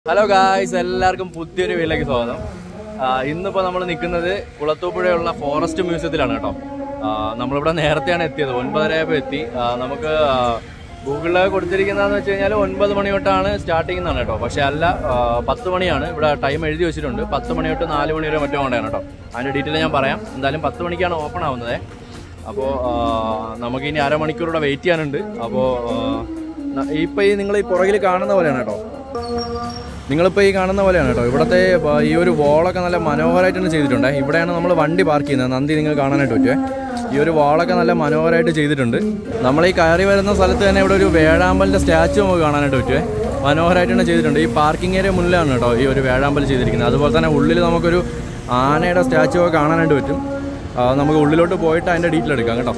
Hello guys എല്ലാവർക്കും പുതിയൊരു വീട്ടിലേക്ക് സ്വാഗതം ആ, ഇന്നിപ്പോൾ നമ്മൾ നിൽക്കുന്നത് കുളത്തൂപ്പുഴയുള്ള ഫോറസ്റ്റ് മ്യൂസിയത്തിലാണ് കേട്ടോ ആ, നമ്മളിവിടെ നേരത്തെയാണ് എത്തിയത് ഒൻപതരയപ്പോൾ എത്തി ആ, നമുക്ക് ആ, ഗൂഗിളിൽ കൊടുത്തിരിക്കുന്നതെന്ന് വെച്ച് കഴിഞ്ഞാൽ ഒൻപത് മണി തൊട്ടാണ് സ്റ്റാർട്ടിംഗ് എന്നാണ് കേട്ടോ പക്ഷേ അല്ല ആ, പത്ത് മണിയാണ് ഇവിടെ ടൈം എഴുതി വെച്ചിട്ടുണ്ട് പത്ത് മണി തൊട്ട് നാല് മണി വരെ മറ്റോ കൊണ്ടാണ് കേട്ടോ അതിൻ്റെ ഡീറ്റെയിൽ ഞാൻ പറയാം എന്തായാലും പത്ത് മണിക്കാണ് ഓപ്പൺ ആവുന്നത് അപ്പോൾ നമുക്ക് ഇനി അരമണിക്കൂറൂടെ വെയിറ്റ് ചെയ്യാനുണ്ട് അപ്പോൾ ഇപ്പോൾ ഈ നിങ്ങൾ ഈ പുറകിൽ കാണുന്ന പോലെയാണ് കേട്ടോ നിങ്ങളിപ്പോൾ ഈ കാണുന്ന പോലെയാണ് കേട്ടോ ഇവിടുത്തെ ബ- ഈ ഒരു വോളൊക്കെ നല്ല മനോഹരമായിട്ട് തന്നെ ചെയ്തിട്ടുണ്ട് ഇവിടെയാണ് നമ്മൾ വണ്ടി പാർക്ക് ചെയ്യുന്നത് നന്ദി നിങ്ങൾ കാണാനായിട്ട് പറ്റുമേ ഈ ഒരു വാളൊക്കെ നല്ല മനോഹരമായിട്ട് ചെയ്തിട്ടുണ്ട് നമ്മൾ ഈ കയറി വരുന്ന സ്ഥലത്ത് തന്നെ ഇവിടെ ഒരു വേഴാമ്പലിൻ്റെ സ്റ്റാച്ചു നമുക്ക് കാണാനായിട്ട് പറ്റുമേ മനോഹരമായിട്ട് തന്നെ ചെയ്തിട്ടുണ്ട് ഈ പാർക്കിംഗ് ഏരിയ മുന്നിലാണ് കേട്ടോ ഈ ഒരു വേഴാമ്പൽ ചെയ്തിരിക്കുന്നത് അതുപോലെ തന്നെ ഉള്ളിൽ നമുക്കൊരു ആനയുടെ സ്റ്റാച്ചു ഒക്കെ കാണാനായിട്ട് പറ്റും ആ, നമുക്ക് ഉള്ളിലോട്ട് പോയിട്ട് അതിൻ്റെ ഡീറ്റെയിൽ എടുക്കാം കേട്ടോ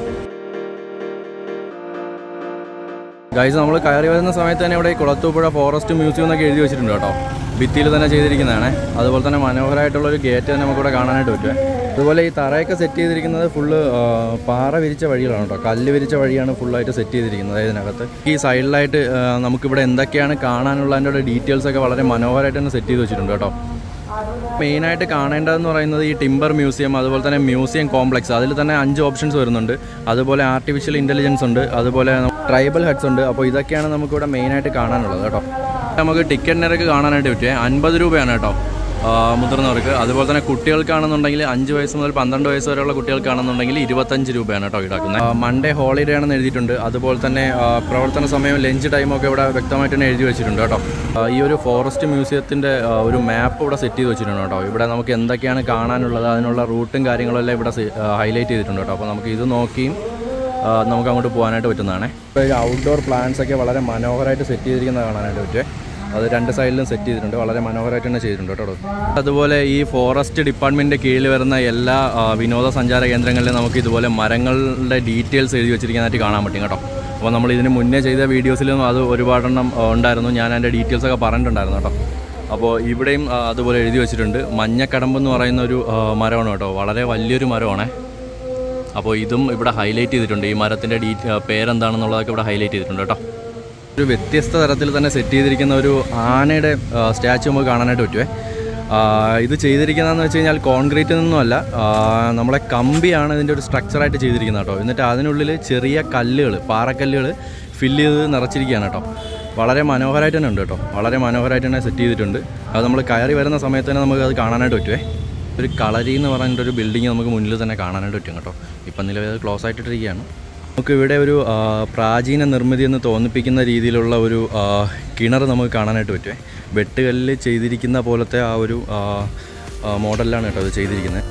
ഗൈസ് നമ്മൾ കയറി വരുന്ന സമയത്ത് തന്നെ ഇവിടെ ഈ കുളത്തൂപ്പുഴ ഫോറസ്റ്റ് മ്യൂസിയം എന്നൊക്കെ എഴുതി വെച്ചിട്ടുണ്ട് കേട്ടോ ഭിത്തിയിൽ തന്നെ ചെയ്തിരിക്കുന്നതാണ് അതുപോലെ തന്നെ മനോഹരമായിട്ടുള്ള ഒരു ഗേറ്റ് തന്നെ നമുക്കിവിടെ കാണാനായിട്ട് പറ്റും അതുപോലെ ഈ തറയൊക്കെ സെറ്റ് ചെയ്തിരിക്കുന്നത് ഫുള്ള് പാറ വിരിച്ച വഴികളാണ് കേട്ടോ കല്ല് വിരിച്ച വഴിയാണ് ഫുള്ളായിട്ട് സെറ്റ് ചെയ്തിരിക്കുന്നത് ഇതിനകത്ത് ഈ സൈഡിലായിട്ട് ആ, നമുക്കിവിടെ എന്തൊക്കെയാണ് കാണാനുള്ളതിൻ്റെ ഡീറ്റെയിൽസ് ഒക്കെ വളരെ മനോഹരമായിട്ട് തന്നെ സെറ്റ് ചെയ്ത് വെച്ചിട്ടുണ്ട് കേട്ടോ മെയിനായിട്ട് കാണേണ്ടതെന്ന് പറയുന്നത് ഈ ടിമ്പർ മ്യൂസിയം അതുപോലെ തന്നെ മ്യൂസിയം കോംപ്ലക്സ് അതിൽ തന്നെ അഞ്ച് ഓപ്ഷൻസ് വരുന്നുണ്ട് അതുപോലെ ആർട്ടിഫിഷ്യൽ ഇൻ്റലിജൻസ് ഉണ്ട് അതുപോലെ ട്രൈബൽ ഹട്ട്സ് ഉണ്ട് അപ്പോൾ ഇതൊക്കെയാണ് നമുക്കിവിടെ മെയിനായിട്ട് കാണാനുള്ളത് കേട്ടോ നമുക്ക് ടിക്കറ്റ് നിരക്ക് കാണാനായിട്ട് പറ്റുമേ അൻപത് രൂപയാണ് കേട്ടോ ആ, മുതിർന്നവർക്ക് അതുപോലെ തന്നെ കുട്ടികൾക്കാണെന്നുണ്ടെങ്കിൽ അഞ്ച് വയസ്സ് മുതൽ പന്ത്രണ്ട് വയസ്സ് വരെയുള്ള കുട്ടികൾക്കാണെന്നുണ്ടെങ്കിൽ ഇരുപത്തഞ്ച് രൂപയാണ് കേട്ടോ ഈടാക്കുന്നത് മൺഡേ ഹോളിഡേ ആണെന്ന് എഴുതിയിട്ടുണ്ട് അതുപോലെ തന്നെ ആ, പ്രവർത്തന സമയവും ലഞ്ച് ടൈമൊക്കെ ഇവിടെ വ്യക്തമായിട്ട് തന്നെ എഴുതി വെച്ചിട്ടുണ്ട് കേട്ടോ ആ, ഈ ഒരു ഫോറസ്റ്റ് മ്യൂസിയത്തിൻ്റെ ഒരു മാപ്പ് ഇവിടെ സെറ്റ് ചെയ്ത് വെച്ചിട്ടുണ്ട് കേട്ടോ ഇവിടെ നമുക്ക് എന്തൊക്കെയാണ് കാണാനുള്ളത് അതിനുള്ള റൂട്ടും കാര്യങ്ങളും എല്ലാം ഇവിടെ ഹൈലൈറ്റ് ചെയ്തിട്ടുണ്ട് കേട്ടോ അപ്പോൾ നമുക്ക് ഇത് നോക്കിയും ആ, നമുക്ക് അങ്ങോട്ട് പോകാനായിട്ട് പറ്റുന്നതാണ് ഇപ്പോൾ ഈ ഔട്ട്ഡോർ പ്ലാന്റ്സ് ഒക്കെ വളരെ മനോഹരമായിട്ട് സെറ്റ് ചെയ്തിരിക്കുന്നത് കാണാനായിട്ട് പറ്റുമേ അത് രണ്ട് സൈഡിലും സെറ്റ് ചെയ്തിട്ടുണ്ട് വളരെ മനോഹരമായിട്ട് തന്നെ ചെയ്തിട്ടുണ്ട് കേട്ടോ അതുപോലെ ഈ ഫോറസ്റ്റ് ഡിപ്പാർട്ട്മെൻറ്റിൻ്റെ കീഴിൽ വരുന്ന എല്ലാ ആ, വിനോദസഞ്ചാര കേന്ദ്രങ്ങളിലും നമുക്ക് ഇതുപോലെ മരങ്ങളുടെ ഡീറ്റെയിൽസ് എഴുതി വെച്ചിരിക്കുന്നതായിട്ട് കാണാൻ പറ്റും കേട്ടോ അപ്പോൾ നമ്മൾ ഇതിന് മുന്നേ ചെയ്ത വീഡിയോസിലും അത് ഒരുപാടെണ്ണം ആ, ഉണ്ടായിരുന്നു ഞാൻ അതിൻ്റെ ഡീറ്റെയിൽസ് ഒക്കെ പറഞ്ഞിട്ടുണ്ടായിരുന്നു കേട്ടോ അപ്പോൾ ഇവിടെയും ആ, അതുപോലെ എഴുതി വെച്ചിട്ടുണ്ട് മഞ്ഞക്കടമ്പ് എന്ന് പറയുന്ന ഒരു ആ, മരമാണ് കേട്ടോ വളരെ വലിയൊരു മരമാണേ അപ്പോൾ ഇതും ഇവിടെ ഹൈലൈറ്റ് ചെയ്തിട്ടുണ്ട് ഈ മരത്തിൻ്റെ ഡീ പേരെന്താണെന്നുള്ളതൊക്കെ ഇവിടെ ഹൈലൈറ്റ് ചെയ്തിട്ടുണ്ട് കേട്ടോ ഒരു വ്യത്യസ്ത തരത്തിൽ തന്നെ സെറ്റ് ചെയ്തിരിക്കുന്ന ഒരു ആനയുടെ സ്റ്റാച്ചു നമുക്ക് കാണാനായിട്ട് പറ്റുമേ ആ, ഇത് ചെയ്തിരിക്കുന്നതെന്ന് വെച്ച് കഴിഞ്ഞാൽ കോൺക്രീറ്റിൽ നിന്നുമല്ല ആ, നമ്മളെ കമ്പിയാണ് ഇതിൻ്റെ ഒരു സ്ട്രക്ചറായിട്ട് ചെയ്തിരിക്കുന്നത് കേട്ടോ എന്നിട്ട് അതിനുള്ളിൽ ചെറിയ കല്ലുകൾ പാറക്കല്ലുകൾ ഫില്ല് ചെയ്ത് നിറച്ചിരിക്കുകയാണ് കേട്ടോ വളരെ മനോഹരമായിട്ട് തന്നെ ഉണ്ട് കേട്ടോ വളരെ മനോഹരമായിട്ട് തന്നെ സെറ്റ് ചെയ്തിട്ടുണ്ട് അത് നമ്മൾ കയറി വരുന്ന സമയത്ത് തന്നെ നമുക്ക് അത് കാണാനായിട്ട് പറ്റുമേ ഒരു കളരി എന്ന് പറഞ്ഞിട്ടൊരു ബിൽഡിങ് നമുക്ക് മുന്നിൽ തന്നെ കാണാനായിട്ട് പറ്റും കേട്ടോ ഇപ്പം നിലവിൽ അത് ക്ലോസ് ആയിട്ടിരിക്കുകയാണ് നമുക്ക് ഇവിടെ ഒരു ആ, പ്രാചീന നിർമ്മിതി എന്ന് തോന്നിപ്പിക്കുന്ന രീതിയിലുള്ള ഒരു ആ, കിണർ നമുക്ക് കാണാനായിട്ട് പറ്റുമേ വെട്ടുകല്ലിൽ ചെയ്തിരിക്കുന്ന പോലത്തെ ആ ഒരു ആ, ആ, മോഡലിലാണ് കേട്ടോ അത് ചെയ്തിരിക്കുന്നത്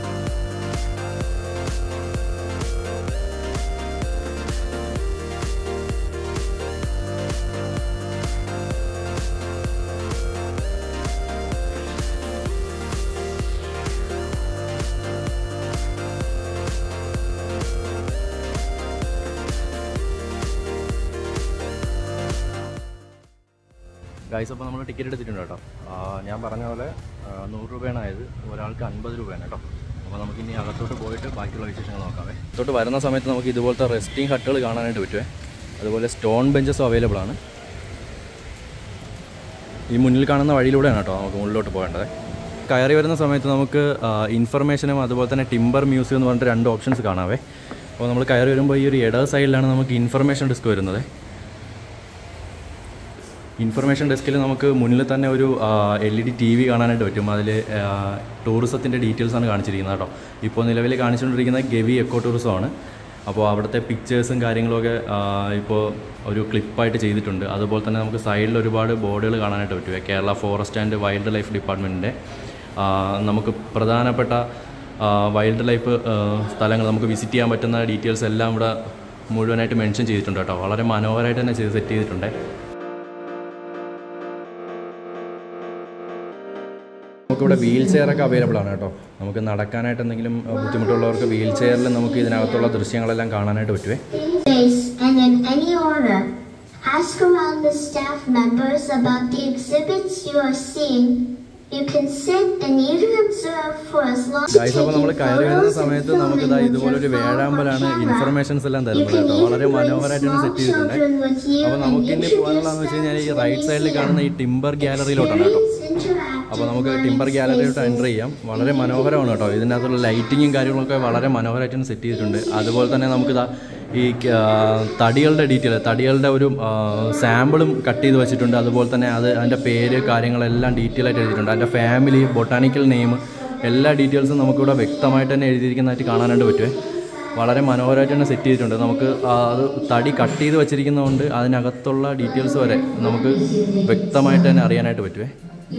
ഗൈസ് അപ്പോൾ നമ്മൾ ടിക്കറ്റ് എടുത്തിട്ടുണ്ട് കേട്ടോ ആ, ഞാൻ പറഞ്ഞ പോലെ ആ, നൂറ് രൂപയാണ് ആയത് ഒരാൾക്ക് അൻപത് രൂപയാണ് കേട്ടോ അപ്പോൾ നമുക്ക് ഇനി അകത്തോട്ട് പോയിട്ട് ബാക്കിയുള്ള വിശേഷങ്ങൾ നോക്കാവേ അകത്തോട്ട് വരുന്ന സമയത്ത് നമുക്ക് ഇതുപോലത്തെ റെസ്റ്റിംഗ് ഹട്ടുകൾ കാണാനായിട്ട് പറ്റുമേ അതുപോലെ സ്റ്റോൺ ബെഞ്ചസും അവൈലബിൾ ആണ് ഈ മുന്നിൽ കാണുന്ന വഴിയിലൂടെയാണ് കേട്ടോ നമുക്ക് മുകളിലോട്ട് പോകേണ്ടത് കയറി വരുന്ന സമയത്ത് നമുക്ക് ഇൻഫർമേഷനും അതുപോലെ തന്നെ ടിമ്പർ മ്യൂസിയം എന്ന് പറഞ്ഞിട്ട് രണ്ട് ഓപ്ഷൻസ് കാണാവേ അപ്പോൾ നമ്മൾ കയറി വരുമ്പോൾ ഈ ഒരു ഇടത് സൈഡിലാണ് നമുക്ക് ഇൻഫർമേഷൻ ഡെസ്ക് വരുന്നത് ഇൻഫർമേഷൻ ഡെസ്കിൽ നമുക്ക് മുന്നിൽ തന്നെ ഒരു L E D T V കാണാനായിട്ട് പറ്റും അതിൽ ടൂറിസത്തിൻ്റെ ഡീറ്റെയിൽസാണ് കാണിച്ചിരിക്കുന്നത് കേട്ടോ ഇപ്പോൾ നിലവിൽ കാണിച്ചുകൊണ്ടിരിക്കുന്നത് ഗവി എക്കോ ടൂറിസമാണ് അപ്പോൾ അവിടുത്തെ പിക്ചേഴ്സും കാര്യങ്ങളുമൊക്കെ ആ, ഇപ്പോൾ ഒരു ക്ലിപ്പായിട്ട് ചെയ്തിട്ടുണ്ട് അതുപോലെ തന്നെ നമുക്ക് സൈഡിൽ ഒരുപാട് ബോർഡുകൾ കാണാനായിട്ട് പറ്റും Kerala forest and wildlife ഡിപ്പാർട്ട്മെൻറ്റിൻ്റെ നമുക്ക് പ്രധാനപ്പെട്ട വൈൽഡ് ലൈഫ് സ്ഥലങ്ങൾ നമുക്ക് വിസിറ്റ് ചെയ്യാൻ പറ്റുന്ന ഡീറ്റെയിൽസ് എല്ലാം ഇവിടെ മുഴുവനായിട്ട് മെൻഷൻ ചെയ്തിട്ടുണ്ട് കേട്ടോ വളരെ മനോഹരമായിട്ട് തന്നെ ചെയ്ത് സെറ്റ് ചെയ്തിട്ടുണ്ട് നമുക്കിവിടെ വീൽ ചെയറൊക്കെ അവൈലബിൾ ആണ് കേട്ടോ നമുക്ക് നടക്കാനായിട്ട് എന്തെങ്കിലും അഹ്, ബുദ്ധിമുട്ടുള്ളവർക്ക് വീൽ ചെയറിൽ നമുക്ക് ഇതിനകത്തുള്ള ദൃശ്യങ്ങളെല്ലാം കാണാനായിട്ട് പറ്റുമേ place and in any order. Ask around the staff members about the exhibits you are seeing You can sit and even observe for as long as guys അപ്പോൾ നമ്മൾ കയറി വരുന്ന സമയത്ത് നമുക്ക് ഇതാ ഇതുപോലൊരു വേഴാമ്പലാണ് ഇൻഫർമേഷൻസ് എല്ലാം തരുന്നത് കേട്ടോ വളരെ മനോഹരമായിട്ടാണ് സെറ്റ് ചെയ്തിട്ടുണ്ട് അപ്പോൾ നമുക്ക് ഇനി പോകാനുള്ളതെന്ന് വെച്ച് കഴിഞ്ഞാൽ ഈ റൈറ്റ് സൈഡിൽ കാണുന്ന ഈ ടിമ്പർ ഗ്യാലറിയിലോട്ടാണ് കേട്ടോ അപ്പോൾ നമുക്ക് ടിമ്പർ ഗ്യാലറിയിലോട്ട് എൻ്റർ ചെയ്യാം വളരെ മനോഹരമാണ് കേട്ടോ ഇതിനകത്തുള്ള ലൈറ്റിങ്ങും കാര്യങ്ങളൊക്കെ വളരെ മനോഹരമായിട്ടാണ് സെറ്റ് ചെയ്തിട്ടുണ്ട് അതുപോലെ തന്നെ നമുക്കിതാ ഈ ആ, തടികളുടെ ഡീറ്റെയിൽ തടികളുടെ ഒരു സാമ്പിളും കട്ട് ചെയ്ത് വെച്ചിട്ടുണ്ട് അതുപോലെ തന്നെ അത് അതിൻ്റെ പേര് കാര്യങ്ങളെല്ലാം ഡീറ്റെയിൽ ആയിട്ട് എഴുതിയിട്ടുണ്ട് അതിൻ്റെ ഫാമിലി ബൊട്ടാണിക്കൽ നെയിം എല്ലാ ഡീറ്റെയിൽസും നമുക്കിവിടെ വ്യക്തമായിട്ട് തന്നെ എഴുതിയിരിക്കുന്നതായിട്ട് കാണാനായിട്ട് പറ്റുമേ വളരെ മനോഹരമായിട്ട് തന്നെ സെറ്റ് ചെയ്തിട്ടുണ്ട് നമുക്ക് ആ അത് തടി കട്ട് ചെയ്ത് വെച്ചിരിക്കുന്നതുകൊണ്ട് അതിനകത്തുള്ള ഡീറ്റെയിൽസ് വരെ നമുക്ക് വ്യക്തമായിട്ട് തന്നെ അറിയാനായിട്ട് പറ്റുമേ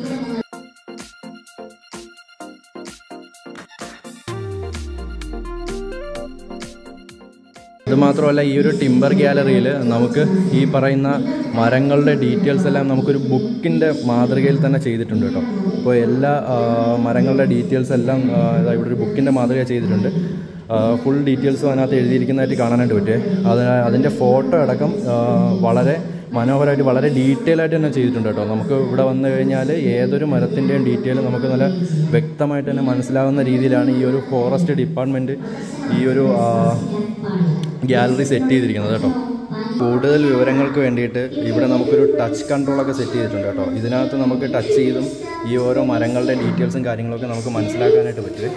ഇത് മാത്രമല്ല ഈ ഒരു ടിമ്പർ ഗ്യാലറിയിൽ നമുക്ക് ഈ പറയുന്ന മരങ്ങളുടെ ഡീറ്റെയിൽസ് എല്ലാം നമുക്കൊരു ബുക്കിൻ്റെ മാതൃകയിൽ തന്നെ ചെയ്തിട്ടുണ്ട് കേട്ടോ അപ്പോൾ എല്ലാ ആ, മരങ്ങളുടെ ഡീറ്റെയിൽസ് എല്ലാം ആ, ഇതാ ഇവിടെ ഒരു ബുക്കിൻ്റെ മാതൃക ചെയ്തിട്ടുണ്ട് ഫുൾ ഡീറ്റെയിൽസും അതിനകത്ത് എഴുതിയിരിക്കുന്നതായിട്ട് കാണാനായിട്ട് പറ്റുമേ അത് അതിൻ്റെ ഫോട്ടോ അടക്കം ആ, വളരെ മനോഹരമായിട്ട് വളരെ ഡീറ്റെയിൽ ആയിട്ട് തന്നെ ചെയ്തിട്ടുണ്ട് കേട്ടോ നമുക്ക് ഇവിടെ വന്നു കഴിഞ്ഞാൽ ഏതൊരു മരത്തിൻ്റെയും ഡീറ്റെയിൽ നമുക്ക് നല്ല വ്യക്തമായിട്ട് തന്നെ മനസ്സിലാവുന്ന രീതിയിലാണ് ഈ ഒരു ഫോറസ്റ്റ് ഡിപ്പാർട്ട്മെൻറ്റ് ഈ ഒരു ആ, ഗ്യാലറി സെറ്റ് ചെയ്തിരിക്കുന്നത് കേട്ടോ കൂടുതൽ വിവരങ്ങൾക്ക് വേണ്ടിയിട്ട് ഇവിടെ നമുക്കൊരു ടച്ച് കൺട്രോളൊക്കെ സെറ്റ് ചെയ്തിട്ടുണ്ട് കേട്ടോ ഇതിനകത്ത് നമുക്ക് ടച്ച് ചെയ്തും ഈ ഓരോ മരങ്ങളുടെ ഡീറ്റെയിൽസും കാര്യങ്ങളൊക്കെ നമുക്ക് മനസ്സിലാക്കാനായിട്ട് പറ്റുമേ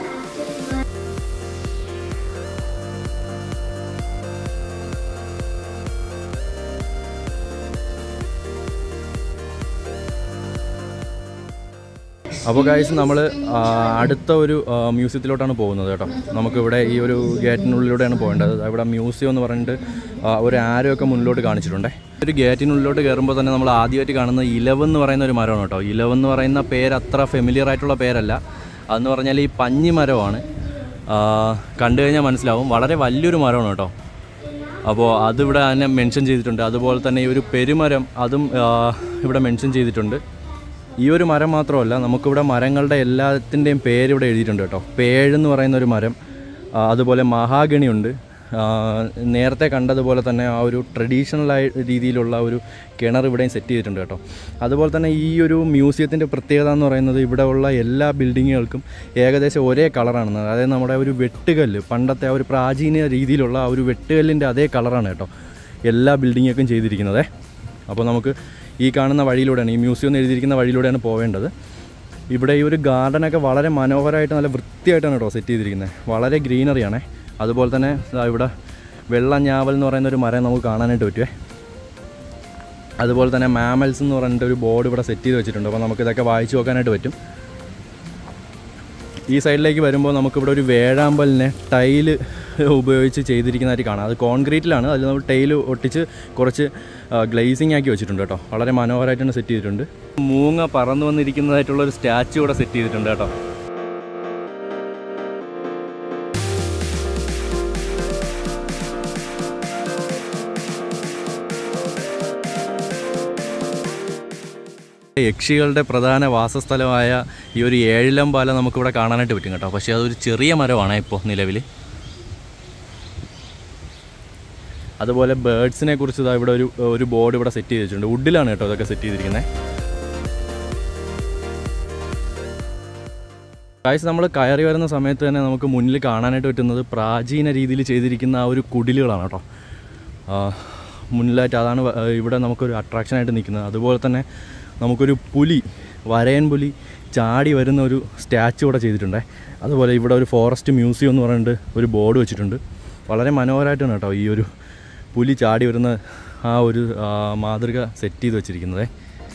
അപ്പോൾ ഗൈസ് നമ്മൾ അടുത്ത ഒരു ആ, മ്യൂസിയത്തിലോട്ടാണ് പോകുന്നത് കേട്ടോ നമുക്കിവിടെ ഈ ഒരു ഗേറ്റിനുള്ളിലൂടെയാണ് പോകേണ്ടത് ഇവിടെ മ്യൂസിയം എന്ന് പറഞ്ഞിട്ട് ആ, ഒരു ആരോ ഒക്കെ മുന്നിലോട്ട് കാണിച്ചിട്ടുണ്ടേ ഒരു ഗേറ്റിനുള്ളിലോട്ട് കയറുമ്പോൾ തന്നെ നമ്മൾ ആദ്യമായിട്ട് കാണുന്ന ഇലവ് എന്ന് പറയുന്ന ഒരു മരമാണ് കേട്ടോ ഇലവ് എന്ന് പറയുന്ന പേര് അത്ര ഫെമിലിയർ ആയിട്ടുള്ള പേരല്ല അതെന്ന് പറഞ്ഞാൽ ഈ പഞ്ഞി മരമാണ് ആ, കണ്ടു കഴിഞ്ഞാൽ മനസ്സിലാവും വളരെ വലിയൊരു മരമാണ് കേട്ടോ അപ്പോൾ അതിവിടെ തന്നെ മെൻഷൻ ചെയ്തിട്ടുണ്ട് അതുപോലെ തന്നെ ഈ ഒരു പെരുമരം അതും ആ, ഇവിടെ മെൻഷൻ ചെയ്തിട്ടുണ്ട് ഈ ഒരു മരം മാത്രമല്ല നമുക്കിവിടെ മരങ്ങളുടെ എല്ലാത്തിൻ്റെയും പേര് ഇവിടെ എഴുതിയിട്ടുണ്ട് കേട്ടോ പേഴെന്ന് പറയുന്ന ഒരു മരം ആ, അതുപോലെ മഹാഗണിയുണ്ട് ആ, നേരത്തെ കണ്ടതുപോലെ തന്നെ ആ ഒരു ട്രഡീഷണൽ ആയി രീതിയിലുള്ള ഒരു കിണർ ഇവിടെയും സെറ്റ് ചെയ്തിട്ടുണ്ട് കേട്ടോ അതുപോലെ തന്നെ ഈ ഒരു മ്യൂസിയത്തിൻ്റെ പ്രത്യേകത എന്ന് പറയുന്നത് ഇവിടെ ഉള്ള എല്ലാ ബിൽഡിങ്ങുകൾക്കും ഏകദേശം ഒരേ കളറാണ് അതായത് നമ്മുടെ ഒരു വെട്ടുകല്ല് പണ്ടത്തെ ആ ഒരു പ്രാചീന രീതിയിലുള്ള ആ ഒരു വെട്ടുകല്ലിൻ്റെ അതേ കളറാണ് കേട്ടോ എല്ലാ ബിൽഡിങ്ങൊക്കെ ചെയ്തിരിക്കുന്നത് അപ്പോൾ നമുക്ക് ഈ കാണുന്ന വഴിയിലൂടെയാണ് ഈ മ്യൂസിയം എന്ന് എഴുതിയിരിക്കുന്ന വഴിയിലൂടെയാണ് പോവേണ്ടത് ഇവിടെ ഈ ഒരു ഗാർഡനൊക്കെ വളരെ മനോഹരമായിട്ട് നല്ല വൃത്തിയായിട്ടാണ് കേട്ടോ സെറ്റ് ചെയ്തിരിക്കുന്നത് വളരെ ഗ്രീനറിയാണേ അതുപോലെ തന്നെ ദാ ഇവിടെ വെള്ള ഞാവൽ എന്ന് പറയുന്ന ഒരു മരം നമുക്ക് കാണാനായിട്ട് പറ്റുമേ അതുപോലെ തന്നെ മാമൽസ് എന്ന് പറഞ്ഞിട്ട് ഒരു ബോർഡ് ഇവിടെ സെറ്റ് ചെയ്ത് വെച്ചിട്ടുണ്ട് അപ്പോൾ നമുക്കിതൊക്കെ വായിച്ചു നോക്കാനായിട്ട് പറ്റും ഈ സൈഡിലേക്ക് വരുമ്പോൾ നമുക്കിവിടെ ഒരു വേഴാമ്പലിനെ ടൈല് ഉപയോഗിച്ച് ചെയ്തിരിക്കുന്നതായിട്ട് കാണാം അത് കോൺക്രീറ്റിലാണ് അതിൽ നമ്മൾ ടൈല് ഒട്ടിച്ച് കുറച്ച് ഗ്ലേസിങ് ആക്കി വെച്ചിട്ടുണ്ട് കേട്ടോ വളരെ മനോഹരമായിട്ടാണ് സെറ്റ് ചെയ്തിട്ടുണ്ട് മൂങ്ങ പറന്നു വന്നിരിക്കുന്നതായിട്ടുള്ള ഒരു സ്റ്റാച്ചു ഇവിടെ സെറ്റ് ചെയ്തിട്ടുണ്ട് കേട്ടോ യക്ഷികളുടെ പ്രധാന വാസസ്ഥലമായ ഈ ഒരു ഏഴിലം പാല നമുക്കിവിടെ കാണാനായിട്ട് പറ്റും കേട്ടോ പക്ഷേ അതൊരു ചെറിയ മരമാണ് ഇപ്പോൾ നിലവിൽ അതുപോലെ ബേഡ്സിനെ കുറിച്ച് ഇതാ ഇവിടെ ഒരു ഒരു ബോർഡ് ഇവിടെ സെറ്റ് ചെയ്ത് വെച്ചിട്ടുണ്ട് വുഡിലാണ് കേട്ടോ ഇതൊക്കെ സെറ്റ് ചെയ്തിരിക്കുന്നത് കാഴ്ച നമ്മൾ കയറി വരുന്ന സമയത്ത് തന്നെ നമുക്ക് മുന്നിൽ കാണാനായിട്ട് പറ്റുന്നത് പ്രാചീന രീതിയിൽ ചെയ്തിരിക്കുന്ന ആ ഒരു കുടിലുകളാണ് കേട്ടോ ആ, മുന്നിലായിട്ട് അതാണ് വ- ഇവിടെ നമുക്കൊരു അട്രാക്ഷനായിട്ട് നിൽക്കുന്നത് അതുപോലെ തന്നെ നമുക്കൊരു പുലി വരയൻ പുലി ചാടി വരുന്ന ഒരു സ്റ്റാച്ചു ഇവിടെ ചെയ്തിട്ടുണ്ടേ അതുപോലെ ഇവിടെ ഒരു ഫോറസ്റ്റ് മ്യൂസിയം എന്ന് പറഞ്ഞിട്ട് ഒരു ബോർഡ് വെച്ചിട്ടുണ്ട് വളരെ മനോഹരമായിട്ടാണ് കേട്ടോ ഈ ഒരു പുലി ചാടി വരുന്ന ആ ഒരു ആ, മാതൃക സെറ്റ് ചെയ്ത് വെച്ചിരിക്കുന്നത്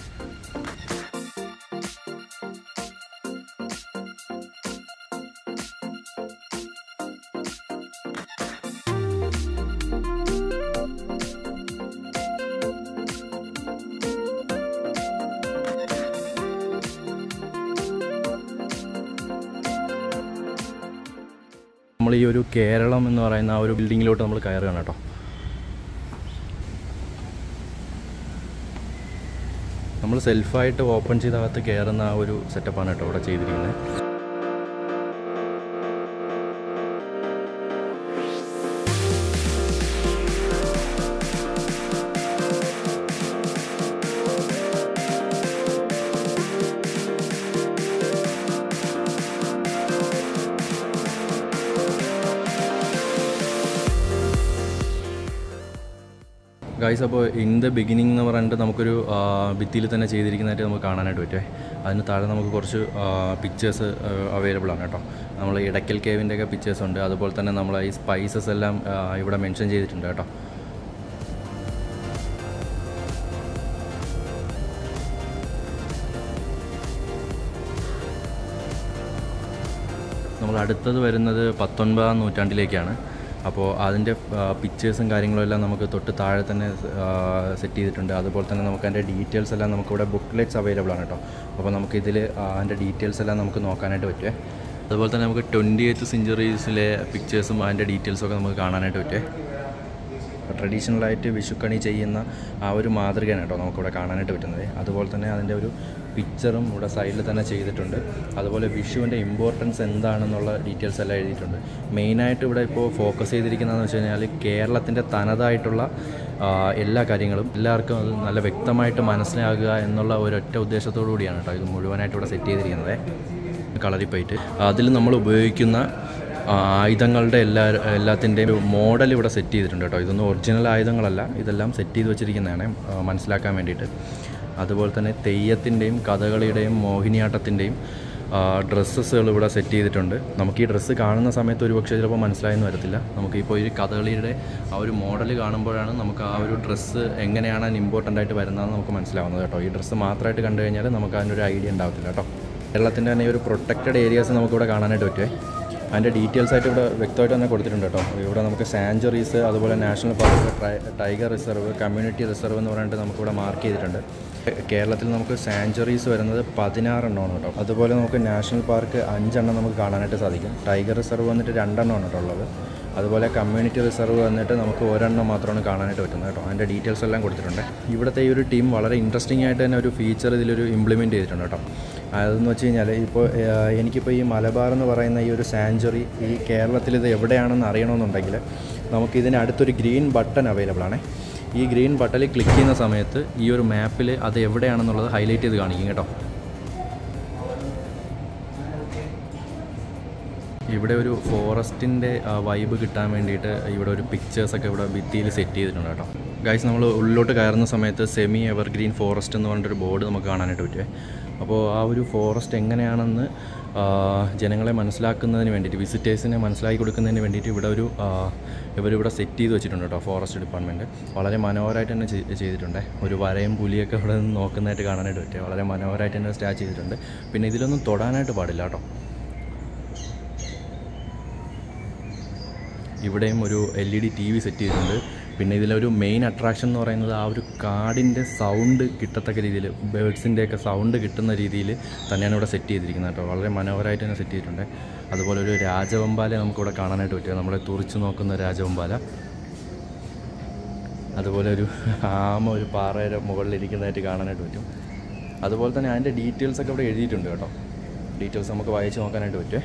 നമ്മൾ ഈ ഒരു കേരളം എന്ന് പറയുന്ന ആ ഒരു ബിൽഡിങ്ങിലോട്ട് നമ്മൾ കയറുകയാണ് കേട്ടോ നമ്മൾ സെൽഫായിട്ട് ഓപ്പൺ ചെയ്ത അകത്ത് കയറുന്ന ആ ഒരു സെറ്റപ്പാണ് കേട്ടോ ഇവിടെ ചെയ്തിരിക്കുന്നത് ഗൈസ് അപ്പോൾ ഇൻ ദ ബിഗിനിങ് എന്ന് പറഞ്ഞിട്ട് നമുക്കൊരു ഭിത്തിയിൽ തന്നെ ചെയ്തിരിക്കുന്നതായിട്ട് നമുക്ക് കാണാനായിട്ട് പറ്റുമേ അതിന് താഴെ നമുക്ക് കുറച്ച് പിക്ചേഴ്സ് അവൈലബിൾ ആണ് കേട്ടോ നമ്മൾ ഇടയ്ക്കൽ കേവിൻ്റെ ഒക്കെ പിക്ചേഴ്സ് ഉണ്ട് അതുപോലെ തന്നെ നമ്മൾ ഈ സ്പൈസസ് എല്ലാം ആ, ഇവിടെ മെൻഷൻ ചെയ്തിട്ടുണ്ട് കേട്ടോ നമ്മൾ അടുത്തത് വരുന്നത് പത്തൊൻപതാം നൂറ്റാണ്ടിലേക്കാണ് അപ്പോൾ അതിൻ്റെ പിക്ചേഴ്സും കാര്യങ്ങളും എല്ലാം നമുക്ക് തൊട്ട് താഴെ തന്നെ സെറ്റ് ചെയ്തിട്ടുണ്ട് അതുപോലെ തന്നെ നമുക്ക് അതിൻ്റെ ഡീറ്റെയിൽസ് എല്ലാം നമുക്കിവിടെ ബുക്ക്ലെറ്റ്സ് അവൈലബിൾ ആണ് കേട്ടോ അപ്പോൾ നമുക്കിതിൽ അതിൻ്റെ ഡീറ്റെയിൽസ് എല്ലാം നമുക്ക് നോക്കാനായിട്ട് പറ്റുമേ അതുപോലെ തന്നെ നമുക്ക് ട്വൻറ്റി എയ്ത്ത് സെഞ്ചുറീസിലെ പിക്ചേഴ്സും അതിൻ്റെ ഡീറ്റെയിൽസും ഒക്കെ നമുക്ക് കാണാനായിട്ട് പറ്റുമേ ട്രഡീഷണലായിട്ട് വിഷുക്കണി ചെയ്യുന്ന ആ ഒരു മാതൃകയാണ് കേട്ടോ നമുക്കിവിടെ കാണാനായിട്ട് പറ്റുന്നത് അതുപോലെ തന്നെ അതിൻ്റെ ഒരു പിക്ചറും ഇവിടെ സൈഡിൽ തന്നെ ചെയ്തിട്ടുണ്ട് അതുപോലെ വിഷുവിൻ്റെ ഇമ്പോർട്ടൻസ് എന്താണെന്നുള്ള ഡീറ്റെയിൽസ് എല്ലാം എഴുതിയിട്ടുണ്ട് മെയിനായിട്ട് ഇവിടെ ഇപ്പോൾ ഫോക്കസ് ചെയ്തിരിക്കുന്നതെന്ന് വെച്ച് കഴിഞ്ഞാൽ കേരളത്തിൻ്റെ തനതായിട്ടുള്ള ആ, എല്ലാ കാര്യങ്ങളും എല്ലാവർക്കും അത് നല്ല വ്യക്തമായിട്ട് മനസ്സിലാകുക എന്നുള്ള ഒരൊറ്റ ഉദ്ദേശത്തോടു കൂടിയാണ് കേട്ടോ ഇത് മുഴുവനായിട്ട് ഇവിടെ സെറ്റ് ചെയ്തിരിക്കുന്നത് കളറിപ്പയറ്റ് അതിൽ നമ്മൾ ഉപയോഗിക്കുന്ന ആ, ആയുധങ്ങളുടെ എല്ലാ എല്ലാത്തിൻ്റെയും ഒരു മോഡൽ ഇവിടെ സെറ്റ് ചെയ്തിട്ടുണ്ട് കേട്ടോ ഇതൊന്നും ഒറിജിനൽ ആയുധങ്ങളല്ല ഇതെല്ലാം സെറ്റ് ചെയ്ത് വെച്ചിരിക്കുന്നതാണ് ആ, മനസ്സിലാക്കാൻ വേണ്ടിയിട്ട് അതുപോലെ തന്നെ തെയ്യത്തിൻ്റെയും കഥകളിയുടെയും മോഹിനിയാട്ടത്തിൻ്റെയും ഡ്രസ്സസുകൾ ഇവിടെ സെറ്റ് ചെയ്തിട്ടുണ്ട് നമുക്ക് ഈ ഡ്രസ്സ് കാണുന്ന സമയത്ത് ഒരുപക്ഷെ ചിലപ്പോൾ മനസ്സിലായെന്ന് വരത്തില്ല നമുക്ക് ഇപ്പോൾ ഈ കഥകളിയുടെ ആ ഒരു മോഡൽ കാണുമ്പോഴാണ് നമുക്ക് ആ ഒരു ഡ്രസ്സ് എങ്ങനെയാണ് അതിന് ഇമ്പോർട്ടൻ്റ് ആയിട്ട് വരുന്നതെന്ന് നമുക്ക് മനസ്സിലാവുന്നത് കേട്ടോ ഈ ഡ്രസ്സ് മാത്രമായിട്ട് കണ്ടു കഴിഞ്ഞാൽ നമുക്ക് അതിനൊരു ഐഡിയ ഉണ്ടാവത്തില്ല കേട്ടോ കേരളത്തിൻ്റെ തന്നെ ഈ ഒരു പ്രൊട്ടക്റ്റഡ് ഏരിയാസ് നമുക്കിവിടെ കാണാനായിട്ട് പറ്റുമേ അതിൻ്റെ ഡീറ്റെയിൽസ് ആയിട്ട് ഇവിടെ വ്യക്തമായിട്ട് തന്നെ കൊടുത്തിട്ടുണ്ട് കേട്ടോ ഇവിടെ നമുക്ക് സാഞ്ചുറീസ് അതുപോലെ national park tiger reserve community reserve എന്ന് പറഞ്ഞിട്ട് നമുക്കിവിടെ മാർക്ക് ചെയ്തിട്ടുണ്ട് കേരളത്തിൽ നമുക്ക് സാഞ്ചുറീസ് വരുന്നത് പതിനാറെണ്ണമാണ് കേട്ടോ അതുപോലെ നമുക്ക് നാഷണൽ പാർക്ക് അഞ്ചെണ്ണം നമുക്ക് കാണാനായിട്ട് സാധിക്കും ടൈഗർ റിസർവ് വന്നിട്ട് രണ്ടെണ്ണമാണ് കേട്ടോ ഉള്ളത് അതുപോലെ കമ്മ്യൂണിറ്റി റിസർവ് വന്നിട്ട് നമുക്ക് ഒരെണ്ണം മാത്രമാണ് കാണാനായിട്ട് പറ്റുന്നത് കേട്ടോ അതിൻ്റെ ഡീറ്റെയിൽസ് എല്ലാം കൊടുത്തിട്ടുണ്ട് ഇവിടുത്തെ ഈ ഒരു ടീം വളരെ ഇൻട്രസ്റ്റിംഗ് ആയിട്ട് തന്നെ ഒരു ഫീച്ചർ ഇതിലൊരു ഇംപ്ലിമെൻറ്റ് ചെയ്തിട്ടുണ്ട് കേട്ടോ അതെന്ന് വെച്ച് കഴിഞ്ഞാൽ ഇപ്പോൾ ഏഹ്, എനിക്കിപ്പോൾ ഈ മലബാർ എന്ന് പറയുന്ന ഈ ഒരു സാഞ്ചുറി ഈ കേരളത്തിൽ ഇത് എവിടെയാണെന്ന് അറിയണമെന്നുണ്ടെങ്കിൽ നമുക്കിതിന് അടുത്തൊരു ഗ്രീൻ ബട്ടൺ അവൈലബിൾ ആണ് ഈ ഗ്രീൻ ബട്ടണിൽ ക്ലിക്ക് ചെയ്യുന്ന സമയത്ത് ഈ ഒരു മാപ്പിൽ അത് എവിടെയാണെന്നുള്ളത് ഹൈലൈറ്റ് ചെയ്ത് കാണിക്കും കേട്ടോ ഇവിടെ ഒരു ഫോറസ്റ്റിൻ്റെ വൈബ് കിട്ടാൻ വേണ്ടിയിട്ട് ഇവിടെ ഒരു പിക്ചേഴ്സൊക്കെ ഇവിടെ ഭിത്തിയിൽ സെറ്റ് ചെയ്തിട്ടുണ്ട് കേട്ടോ ഗൈസ് നമ്മൾ ഉള്ളിലോട്ട് കയറുന്ന സമയത്ത് സെമി എവർഗ്രീൻ ഫോറസ്റ്റ് എന്ന് പറഞ്ഞിട്ടൊരു ബോർഡ് നമുക്ക് കാണാനായിട്ട് പറ്റുമേ അപ്പോൾ ആ ഒരു ഫോറസ്റ്റ് എങ്ങനെയാണെന്ന് ആ, ജനങ്ങളെ മനസ്സിലാക്കുന്നതിന് വേണ്ടിയിട്ട് വിസിറ്റേഴ്സിനെ മനസ്സിലാക്കി കൊടുക്കുന്നതിന് വേണ്ടിയിട്ട് ഇവിടെ ഒരു ആ, ഇവരിവിടെ സെറ്റ് ചെയ്ത് വെച്ചിട്ടുണ്ട് കേട്ടോ ഫോറസ്റ്റ് ഡിപ്പാർട്ട്മെൻറ്റ് വളരെ മനോഹരമായിട്ട് തന്നെ ചെയ്- ചെയ്തിട്ടുണ്ട് ഒരു വരയും പുലിയൊക്കെ ഇവിടെ നിന്ന് നോക്കുന്നതായിട്ട് കാണാനായിട്ട് പറ്റും വളരെ മനോഹരമായിട്ട് തന്നെ സ്റ്റാച്ച് ചെയ്തിട്ടുണ്ട് പിന്നെ ഇതിലൊന്നും തൊടാനായിട്ട് പാടില്ല കേട്ടോ ഇവിടെയും ഒരു L E D T V set ചെയ്തിട്ടുണ്ട് പിന്നെ ഇതിലൊരു മെയിൻ അട്രാക്ഷൻ എന്ന് പറയുന്നത് ആ ഒരു കാടിൻ്റെ സൗണ്ട് കിട്ടത്തക്ക രീതിയിൽ ബേഡ്സിൻ്റെ ഒക്കെ സൗണ്ട് കിട്ടുന്ന രീതിയിൽ തന്നെയാണ് ഇവിടെ സെറ്റ് ചെയ്തിരിക്കുന്നത് കേട്ടോ വളരെ മനോഹരമായിട്ട് തന്നെ സെറ്റ് ചെയ്തിട്ടുണ്ട് അതുപോലെ ഒരു രാജവമ്പാല നമുക്കിവിടെ കാണാനായിട്ട് പറ്റും നമ്മളെ തുറിച്ച് നോക്കുന്ന രാജവമ്പാല അതുപോലെ ഒരു ആമ ഒരു പാറയുടെ മുകളിൽ ഇരിക്കുന്നതായിട്ട് കാണാനായിട്ട് പറ്റും അതുപോലെ തന്നെ അതിൻ്റെ ഡീറ്റെയിൽസ് ഒക്കെ ഇവിടെ എഴുതിയിട്ടുണ്ട് കേട്ടോ ഡീറ്റെയിൽസ് നമുക്ക് വായിച്ച് നോക്കാനായിട്ട് പറ്റുമേ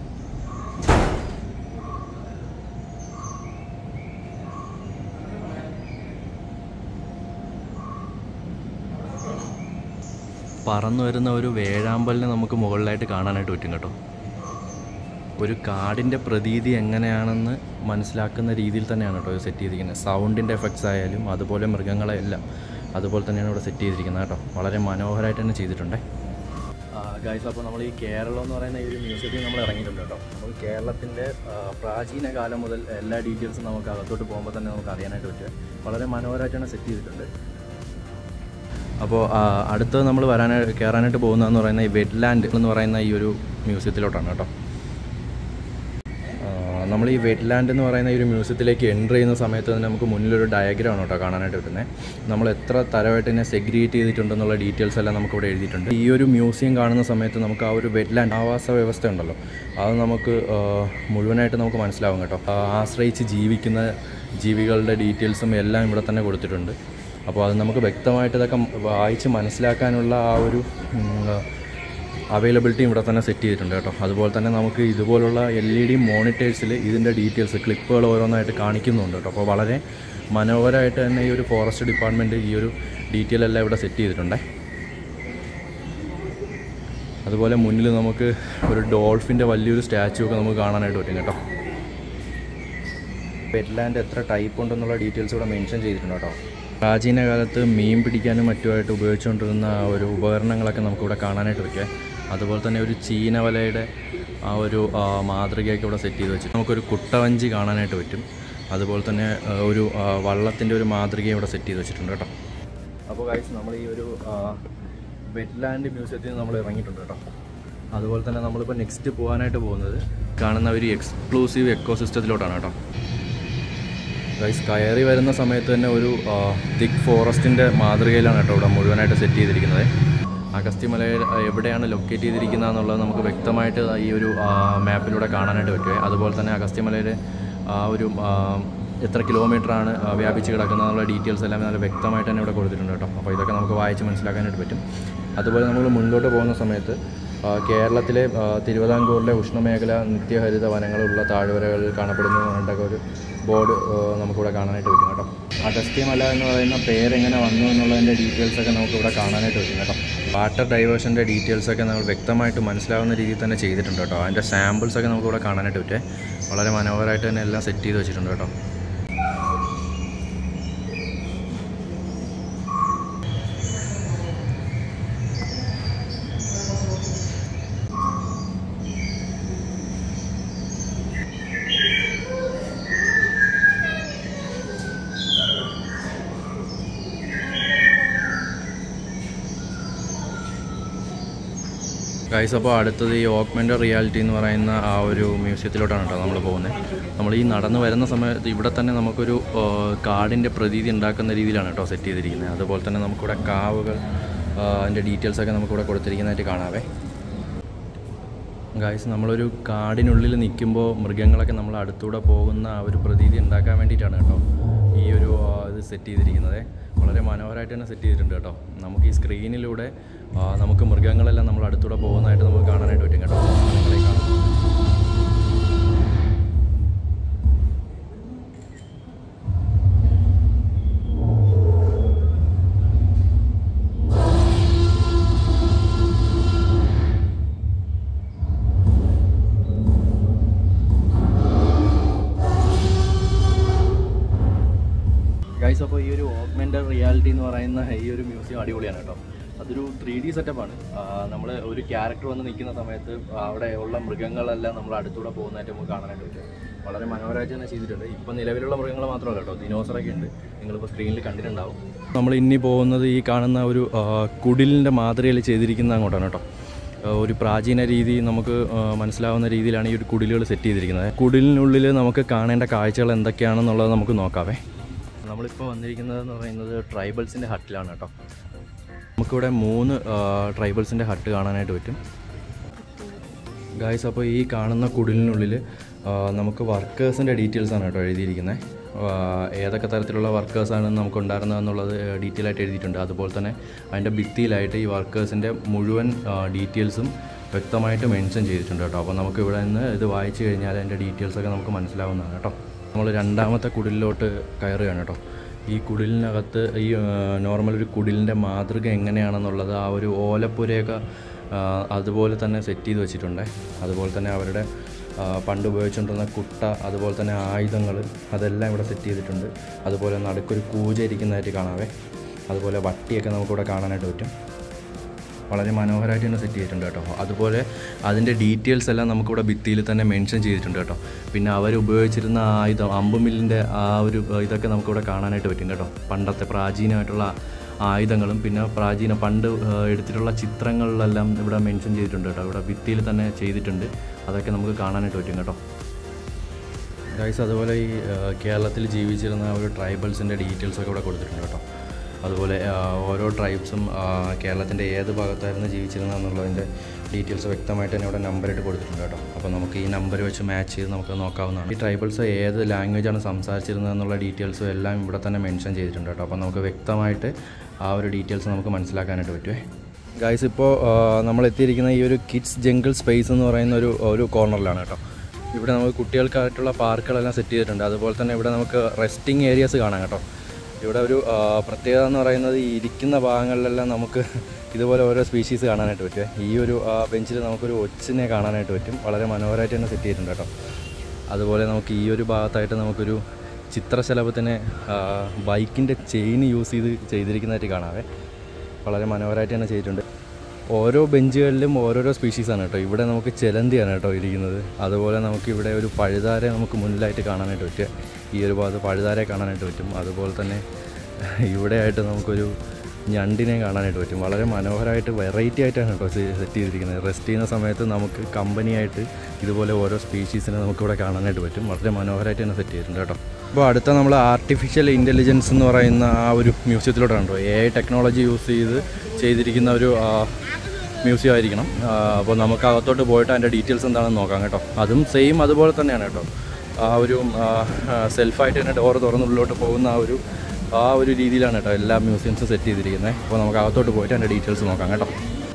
പറന്നു വരുന്ന ഒരു വേഴാമ്പലിനെ നമുക്ക് മുകളിലായിട്ട് കാണാനായിട്ട് പറ്റും കേട്ടോ ഒരു കാടിൻ്റെ പ്രതീതി എങ്ങനെയാണെന്ന് മനസ്സിലാക്കുന്ന രീതിയിൽ തന്നെയാണ് കേട്ടോ ഇത് സെറ്റ് ചെയ്തിരിക്കുന്നത് സൗണ്ടിൻ്റെ എഫക്ട്സ് ആയാലും അതുപോലെ മൃഗങ്ങളെ എല്ലാം അതുപോലെ തന്നെയാണ് ഇവിടെ സെറ്റ് ചെയ്തിരിക്കുന്നത് കേട്ടോ വളരെ മനോഹരമായിട്ട് തന്നെ ചെയ്തിട്ടുണ്ട് ഗൈസ് അപ്പോൾ നമ്മൾ ഈ കേരളം എന്ന് പറയുന്ന ഈ ഒരു മ്യൂസിയത്തിൽ നമ്മൾ ഇറങ്ങിയിട്ടുണ്ട് കേട്ടോ അപ്പോൾ കേരളത്തിൻ്റെ പ്രാചീന കാലം മുതൽ എല്ലാ ഡീറ്റെയിൽസും നമുക്ക് അകത്തോട്ട് പോകുമ്പോൾ തന്നെ നമുക്ക് അറിയാനായിട്ട് പറ്റും വളരെ മനോഹരമായിട്ടാണ് സെറ്റ് ചെയ്തിട്ടുണ്ട് അപ്പോൾ അടുത്ത് നമ്മൾ വരാനായിട്ട് കയറാനായിട്ട് പോകുന്നതെന്ന് പറയുന്ന ഈ വെറ്റ്ലാൻഡ് എന്ന് പറയുന്ന ഈ ഒരു മ്യൂസിയത്തിലോട്ടാണ് കേട്ടോ ആ, നമ്മൾ ഈ വെറ്റ്ലാൻഡ് എന്ന് പറയുന്ന ഈ ഒരു മ്യൂസിയത്തിലേക്ക് എൻ്റർ ചെയ്യുന്ന സമയത്ത് തന്നെ നമുക്ക് മുന്നിലൊരു ഡയഗ്രാം ആണ് കേട്ടോ കാണാനായിട്ട് പറ്റുന്നത് നമ്മൾ എത്ര തരമായിട്ട് ഇതിനെ സെഗ്രിഗേറ്റ് ചെയ്തിട്ടുണ്ടെന്നുള്ള ഡീറ്റെയിൽസ് എല്ലാം നമുക്ക് ഇവിടെ എഴുതിയിട്ടുണ്ട് ഈ ഒരു മ്യൂസിയം കാണുന്ന സമയത്ത് നമുക്ക് ആ ഒരു വെറ്റ്ലാൻഡ് ആവാസ വ്യവസ്ഥ ഉണ്ടല്ലോ അത് നമുക്ക് ആ, മുഴുവനായിട്ട് നമുക്ക് മനസ്സിലാവും കേട്ടോ ആ, ആശ്രയിച്ച് ജീവിക്കുന്ന ജീവികളുടെ ഡീറ്റെയിൽസും എല്ലാം ഇവിടെ തന്നെ കൊടുത്തിട്ടുണ്ട് അപ്പോൾ അത് നമുക്ക് വ്യക്തമായിട്ട് ഇതൊക്കെ വായിച്ച് മനസ്സിലാക്കാനുള്ള ആ ഒരു അവൈലബിലിറ്റി ഇവിടെ തന്നെ സെറ്റ് ചെയ്തിട്ടുണ്ട് കേട്ടോ അതുപോലെ തന്നെ നമുക്ക് ഇതുപോലുള്ള എൽ ഇ ഡി മോണിറ്റേഴ്സിൽ ഇതിൻ്റെ ഡീറ്റെയിൽസ് ക്ലിപ്പുകൾ ഓരോന്നായിട്ട് കാണിക്കുന്നുണ്ട് കേട്ടോ അപ്പോൾ വളരെ മനോഹരമായിട്ട് തന്നെ ഈ ഒരു ഫോറസ്റ്റ് ഡിപ്പാർട്ട്മെൻറ്റ് ഈ ഒരു ഡീറ്റെയിൽ എല്ലാം ഇവിടെ സെറ്റ് ചെയ്തിട്ടുണ്ട് അതുപോലെ മുന്നിൽ നമുക്ക് ഒരു ഡോൾഫിൻ്റെ വലിയൊരു സ്റ്റാച്ചു ഒക്കെ നമുക്ക് കാണാനായിട്ട് പറ്റും കേട്ടോ പെറ്റ്ലാൻഡ് എത്ര ടൈപ്പ് ഉണ്ടെന്നുള്ള ഡീറ്റെയിൽസ് ഇവിടെ മെൻഷൻ ചെയ്തിട്ടുണ്ട് കേട്ടോ പ്രാചീന കാലത്ത് മീൻ പിടിക്കാനും മറ്റുമായിട്ട് ഉപയോഗിച്ചുകൊണ്ടിരുന്ന ആ ഒരു ഉപകരണങ്ങളൊക്കെ നമുക്കിവിടെ കാണാനായിട്ട് പറ്റും അതുപോലെ തന്നെ ഒരു ചീനവലയുടെ ആ ഒരു ആ, മാതൃകയൊക്കെ ഇവിടെ സെറ്റ് ചെയ്ത് വെച്ചിട്ട് നമുക്കൊരു കുട്ടവഞ്ചി കാണാനായിട്ട് പറ്റും അതുപോലെ തന്നെ ആ, ഒരു വള്ളത്തിൻ്റെ ഒരു മാതൃക ഇവിടെ സെറ്റ് ചെയ്ത് വെച്ചിട്ടുണ്ട് കേട്ടോ അപ്പോൾ കാഴ്ച നമ്മൾ ഈ ഒരു വെറ്റ്ലാൻഡ് മ്യൂസിയത്തിൽ നിന്ന് നമ്മൾ ഇറങ്ങിയിട്ടുണ്ട് കേട്ടോ അതുപോലെ തന്നെ നമ്മളിപ്പോൾ നെക്സ്റ്റ് പോകാനായിട്ട് പോകുന്നത് കാണുന്ന ഒരു എക്സ്ക്ലൂസീവ് എക്കോ സിസ്റ്റത്തിലോട്ടാണ് കേട്ടോ ഗൈസ് കയറി വരുന്ന സമയത്ത് തന്നെ ഒരു തിക്ക് ഫോറസ്റ്റിൻ്റെ മാതൃകയിലാണ് കേട്ടോ ഇവിടെ മുഴുവനായിട്ട് സെറ്റ് ചെയ്തിരിക്കുന്നത് അഗസ്ത്യമലയിൽ ആ, എവിടെയാണ് ലൊക്കേറ്റ് ചെയ്തിരിക്കുന്നത് എന്നുള്ളത് നമുക്ക് വ്യക്തമായിട്ട് ഈ ഒരു മാപ്പിലൂടെ കാണാനായിട്ട് പറ്റുമേ അതുപോലെ തന്നെ അഗസ്ത്യമലയുടെ ആ ഒരു ആ, എത്ര കിലോമീറ്ററാണ് ആ, വ്യാപിച്ച് കിടക്കുന്നത് എന്നുള്ള ഡീറ്റെയിൽസ് എല്ലാം നല്ല വ്യക്തമായിട്ട് തന്നെ ഇവിടെ കൊടുത്തിട്ടുണ്ട് കേട്ടോ അപ്പോൾ ഇതൊക്കെ നമുക്ക് വായിച്ച് മനസ്സിലാക്കാനായിട്ട് പറ്റും അതുപോലെ നമ്മൾ മുൻപോട്ട് പോകുന്ന സമയത്ത് ആ, കേരളത്തിലെ ആ, തിരുവിതാംകൂറിലെ ഉഷ്ണമേഖല നിത്യഹരിത വനങ്ങളുള്ള താഴ്വരകളിൽ കാണപ്പെടുന്നു എന്നൊക്കെ ഒരു ബോർഡ് ആ, നമുക്കിവിടെ കാണാനായിട്ട് പറ്റും കേട്ടോ അഗസ്ത്യമല എന്ന് പറയുന്ന പേരെങ്ങനെ വന്നു എന്നുള്ളതിൻ്റെ ഡീറ്റെയിൽസ് ഒക്കെ നമുക്ക് ഇവിടെ കാണാനായിട്ട് പറ്റും കേട്ടോ വാട്ടർ ഡൈവേഷൻ്റെ ഡീറ്റെയിൽസ് ഒക്കെ നമ്മൾ വ്യക്തമായിട്ട് മനസ്സിലാവുന്ന രീതിയിൽ തന്നെ ചെയ്തിട്ടുണ്ട് കേട്ടോ അതിൻ്റെ സാമ്പിൾസ് ഒക്കെ നമുക്കിവിടെ കാണാനായിട്ട് പറ്റുമേ വളരെ മനോഹരമായിട്ട് തന്നെ എല്ലാം സെറ്റ് ചെയ്ത് വെച്ചിട്ടുണ്ട് കേട്ടോ ഗൈസ് അപ്പോൾ അടുത്തത് ഈ ഓക്മെൻ്റ് റിയാലിറ്റി എന്ന് പറയുന്ന ആ ഒരു മ്യൂസിയത്തിലോട്ടാണ് കേട്ടോ നമ്മൾ പോകുന്നത് നമ്മൾ ഈ നടന്നു വരുന്ന സമയത്ത് ഇവിടെ തന്നെ നമുക്കൊരു ആ, കാടിൻ്റെ പ്രതീതി ഉണ്ടാക്കുന്ന രീതിയിലാണ് കേട്ടോ സെറ്റ് ചെയ്തിരിക്കുന്നത് അതുപോലെ തന്നെ നമുക്കിവിടെ കാവുകൾ ആ, അതിൻ്റെ ഡീറ്റെയിൽസ് ഒക്കെ നമുക്കിവിടെ കൊടുത്തിരിക്കുന്നതായിട്ട് കാണാവേ ഗായ്സ് നമ്മളൊരു കാടിനുള്ളിൽ നിൽക്കുമ്പോൾ മൃഗങ്ങളൊക്കെ നമ്മൾ അടുത്തൂടെ പോകുന്ന ആ ഒരു പ്രതീതി ഉണ്ടാക്കാൻ വേണ്ടിയിട്ടാണ് കേട്ടോ ഈ ഒരു ആ, ഇത് സെറ്റ് ചെയ്തിരിക്കുന്നത് വളരെ മനോഹരമായിട്ട് തന്നെ സെറ്റ് ചെയ്തിട്ടുണ്ട് കേട്ടോ നമുക്ക് ഈ സ്ക്രീനിലൂടെ ആ, നമുക്ക് മൃഗങ്ങളെല്ലാം നമ്മൾ അടുത്തൂടെ പോകുന്നതായിട്ട് നമുക്ക് കാണാനായിട്ട് പറ്റും കേട്ടോ മൃഗങ്ങളെ കാണാം ഗൈസ് അപ്പോൾ ഈ ഒരു ഓഗ്മെൻറ്റഡ് റിയാലിറ്റി എന്ന് പറയുന്ന ഈ ഒരു മ്യൂസിയം അടിപൊളിയാണ് കേട്ടോ അതൊരു ത്രീ ഡി സെറ്റപ്പാണ് നമ്മൾ ഒരു ക്യാരക്ടർ വന്ന് നിൽക്കുന്ന സമയത്ത് അവിടെ ഉള്ള മൃഗങ്ങളെല്ലാം നമ്മൾ അടുത്തൂടെ പോകുന്നതായിട്ട് നമുക്ക് കാണാനായിട്ട് പറ്റും വളരെ മനോഹരമായിട്ട് തന്നെ ചെയ്തിട്ടുണ്ട് ഇപ്പം നിലവിലുള്ള മൃഗങ്ങൾ മാത്രമല്ല കേട്ടോ ദിനോസറൊക്കെ ഉണ്ട് നിങ്ങളിപ്പോൾ സ്ക്രീനിൽ കണ്ടിട്ടുണ്ടാവും നമ്മൾ ഇനി പോകുന്നത് ഈ കാണുന്ന ഒരു ആ, കുടിലിൻ്റെ മാതൃകയിൽ ചെയ്തിരിക്കുന്ന അങ്ങോട്ടാണ് കേട്ടോ ആ, ഒരു പ്രാചീന രീതി നമുക്ക് ആ, മനസ്സിലാവുന്ന രീതിയിലാണ് ഈ ഒരു കുടിലുകൾ സെറ്റ് ചെയ്തിരിക്കുന്നത് കുടിലിനുള്ളിൽ നമുക്ക് കാണേണ്ട കാഴ്ചകൾ എന്തൊക്കെയാണെന്നുള്ളത് നമുക്ക് നോക്കാവേ നമ്മളിപ്പോൾ വന്നിരിക്കുന്നത് പറയുന്നത് ട്രൈബൽസിൻ്റെ ഹട്ടിലാണ് കേട്ടോ നമുക്കിവിടെ മൂന്ന് ട്രൈബൽസിൻ്റെ ഹട്ട് കാണാനായിട്ട് പറ്റും ഗായ്സ് അപ്പോൾ ഈ കാണുന്ന കുടിലിനുള്ളിൽ ആ, നമുക്ക് വർക്കേഴ്സിൻ്റെ ഡീറ്റെയിൽസ് ആണ് കേട്ടോ എഴുതിയിരിക്കുന്നത് ആ, ഏതൊക്കെ തരത്തിലുള്ള വർക്കേഴ്സാണ് നമുക്ക് ഉണ്ടായിരുന്നതെന്നുള്ളത് ഡീറ്റെയിൽ ആയിട്ട് എഴുതിയിട്ടുണ്ട് അതുപോലെ തന്നെ അതിൻ്റെ ഭിത്തിയിലായിട്ട് ഈ വർക്കേഴ്സിൻ്റെ മുഴുവൻ ഡീറ്റെയിൽസും വ്യക്തമായിട്ട് മെൻഷൻ ചെയ്തിട്ടുണ്ട് കേട്ടോ അപ്പോൾ നമുക്ക് ഇവിടെ നിന്ന് ഇത് വായിച്ചു കഴിഞ്ഞാൽ അതിൻ്റെ ഡീറ്റെയിൽസൊക്കെ നമുക്ക് മനസ്സിലാവുന്നതാണ് കേട്ടോ നമ്മൾ രണ്ടാമത്തെ കുടിലിലോട്ട് കയറുകയാണ് കേട്ടോ ഈ കുടിലിനകത്ത് ഈ നോർമൽ ഒരു കുടിലിൻ്റെ മാതൃക എങ്ങനെയാണെന്നുള്ളത് ആ ഒരു ഓലപ്പുരയൊക്കെ ആ, അതുപോലെ തന്നെ സെറ്റ് ചെയ്ത് വെച്ചിട്ടുണ്ട് അതുപോലെ തന്നെ അവരുടെ ആ, പണ്ട് ഉപയോഗിച്ചുകൊണ്ടിരുന്ന കുട്ട അതുപോലെ തന്നെ ആയുധങ്ങൾ അതെല്ലാം ഇവിടെ സെറ്റ് ചെയ്തിട്ടുണ്ട് അതുപോലെ നടുക്കൊരു കൂജ ഇരിക്കുന്നതായിട്ട് കാണാവേ അതുപോലെ വട്ടിയൊക്കെ നമുക്കിവിടെ കാണാനായിട്ട് പറ്റും വളരെ മനോഹരമായിട്ട് തന്നെ സെറ്റ് ചെയ്തിട്ടുണ്ട് കേട്ടോ അതുപോലെ അതിൻ്റെ ഡീറ്റെയിൽസ് എല്ലാം നമുക്കിവിടെ ഭിത്തിയിൽ തന്നെ മെൻഷൻ ചെയ്തിട്ടുണ്ട് കേട്ടോ പിന്നെ അവർ ഉപയോഗിച്ചിരുന്ന ആ ആയുധം അമ്പുമില്ലിൻ്റെ ആ ഒരു ഏഹ്, ഇതൊക്കെ നമുക്കിവിടെ കാണാനായിട്ട് പറ്റും കേട്ടോ പണ്ടത്തെ പ്രാചീനമായിട്ടുള്ള ആയുധങ്ങളും പിന്നെ പ്രാചീന പണ്ട് ഏഹ്, എടുത്തിട്ടുള്ള ചിത്രങ്ങളിലെല്ലാം ഇവിടെ മെൻഷൻ ചെയ്തിട്ടുണ്ട് കേട്ടോ ഇവിടെ ഭിത്തിയിൽ തന്നെ ചെയ്തിട്ടുണ്ട് അതൊക്കെ നമുക്ക് കാണാനായിട്ട് പറ്റും കേട്ടോ ഗൈസ് അതുപോലെ ഈ ഏഹ്, കേരളത്തിൽ ജീവിച്ചിരുന്ന ഒരു ട്രൈബൽസിൻ്റെ ഡീറ്റെയിൽസ് ഒക്കെ ഇവിടെ കൊടുത്തിട്ടുണ്ട് കേട്ടോ അതുപോലെ ആഹ്, ഓരോ ട്രൈബ്സും കേരളത്തിൻ്റെ ഏത് ഭാഗത്തായിരുന്നു ജീവിച്ചിരുന്നത് എന്നുള്ളതിൻ്റെ ഡീറ്റെയിൽസ് വ്യക്തമായിട്ട് തന്നെ ഇവിടെ നമ്പറായിട്ട് കൊടുത്തിട്ടുണ്ട് കേട്ടോ അപ്പോൾ നമുക്ക് ഈ നമ്പർ വെച്ച് മാച്ച് ചെയ്ത് നമുക്ക് നോക്കാവുന്നതാണ് ഈ ട്രൈബൽസ് ഏത് ലാംഗ്വേജാണ് സംസാരിച്ചിരുന്നത് എന്നുള്ള ഡീറ്റെയിൽസും എല്ലാം ഇവിടെ തന്നെ മെൻഷൻ ചെയ്തിട്ടുണ്ട് കേട്ടോ അപ്പോൾ നമുക്ക് വ്യക്തമായിട്ട് ആ ഒരു ഡീറ്റെയിൽസ് നമുക്ക് മനസ്സിലാക്കാനായിട്ട് പറ്റുമേ ഗൈസ് ഇപ്പോൾ നമ്മൾ എത്തിയിരിക്കുന്ന ഈ ഒരു കിഡ്സ് ജംഗിൾ സ്പേസ് എന്ന് പറയുന്ന ഒരു ഒരു കോർണറിലാണ് കേട്ടോ ഇവിടെ നമുക്ക് കുട്ടികൾക്കായിട്ടുള്ള പാർക്കുകളെല്ലാം സെറ്റ് ചെയ്തിട്ടുണ്ട് അതുപോലെ തന്നെ ഇവിടെ നമുക്ക് റെസ്റ്റിംഗ് ഏരിയാസ് കാണാം കേട്ടോ ഇവിടെ ഒരു ആ, പ്രത്യേകത എന്ന് പറയുന്നത് ഈ ഇരിക്കുന്ന ഭാഗങ്ങളിലെല്ലാം നമുക്ക് ഇതുപോലെ ഓരോ സ്പീഷീസ് കാണാനായിട്ട് പറ്റുമേ ഈ ഒരു ബെഞ്ചിൽ നമുക്കൊരു ഒച്ചിനെ കാണാനായിട്ട് പറ്റും വളരെ മനോഹരമായിട്ട് തന്നെ സെറ്റ് ചെയ്തിട്ടുണ്ട് കേട്ടോ അതുപോലെ നമുക്ക് ഈ ഒരു ഭാഗത്തായിട്ട് നമുക്കൊരു ചിത്രശലഭത്തിനെ ബൈക്കിൻ്റെ ചെയിൻ യൂസ് ചെയ്ത് ചെയ്തിരിക്കുന്നതായിട്ട് കാണാവേ വളരെ മനോഹരമായിട്ട് തന്നെ ചെയ്തിട്ടുണ്ട് ഓരോ ബെഞ്ചുകളിലും ഓരോരോ സ്പീഷീസാണ് കേട്ടോ ഇവിടെ നമുക്ക് ചെലന്തിയാണ് കേട്ടോ ഇരിക്കുന്നത് അതുപോലെ നമുക്ക് ഇവിടെ ഒരു പഴുതാരെ നമുക്ക് മുന്നിലായിട്ട് കാണാനായിട്ട് പറ്റുക ഈ ഒരു ഭാഗത്ത് പഴുതാരെ കാണാനായിട്ട് പറ്റും അതുപോലെ തന്നെ ഇവിടെ ആയിട്ട് നമുക്കൊരു ഞണ്ടിനെ കാണാനായിട്ട് പറ്റും വളരെ മനോഹരമായിട്ട് വെറൈറ്റി ആയിട്ടാണ് കേട്ടോ സെറ്റ് ചെയ്തിരിക്കുന്നത് റെസ്റ്റ് ചെയ്യുന്ന സമയത്ത് നമുക്ക് കമ്പനിയായിട്ട് ഇതുപോലെ ഓരോ സ്പീഷീസിനെ നമുക്കിവിടെ കാണാനായിട്ട് പറ്റും വളരെ മനോഹരമായിട്ട് തന്നെ സെറ്റ് ചെയ്തിട്ടുണ്ട് കേട്ടോ അപ്പോൾ അടുത്ത നമ്മൾ ആർട്ടിഫിഷ്യൽ ഇൻ്റലിജൻസ് എന്ന് പറയുന്ന ആ ഒരു മ്യൂസിയത്തിലോട്ടാണ് കേട്ടോ എ ഐ ടെക്നോളജി യൂസ് ചെയ്ത് ചെയ്തിരിക്കുന്ന ഒരു ആ, മ്യൂസിയം ആയിരിക്കണം ആ, അപ്പോൾ നമുക്ക് അകത്തോട്ട് പോയിട്ട് അതിൻ്റെ ഡീറ്റെയിൽസ് എന്താണെന്ന് നോക്കാം കേട്ടോ അതും സെയിം അതുപോലെ തന്നെയാണ് കേട്ടോ ആ ഒരു സെൽഫായിട്ട് തന്നെ ഡോർ തുറന്നുള്ളിലോട്ട് പോകുന്ന ആ ഒരു ആ ഒരു രീതിയിലാണ് കേട്ടോ എല്ലാ മ്യൂസിയംസും സെറ്റ് ചെയ്തിരിക്കുന്നത് അപ്പോൾ നമുക്ക് അകത്തോട്ട് പോയിട്ട് അതിൻ്റെ ഡീറ്റെയിൽസ് നോക്കാം കേട്ടോ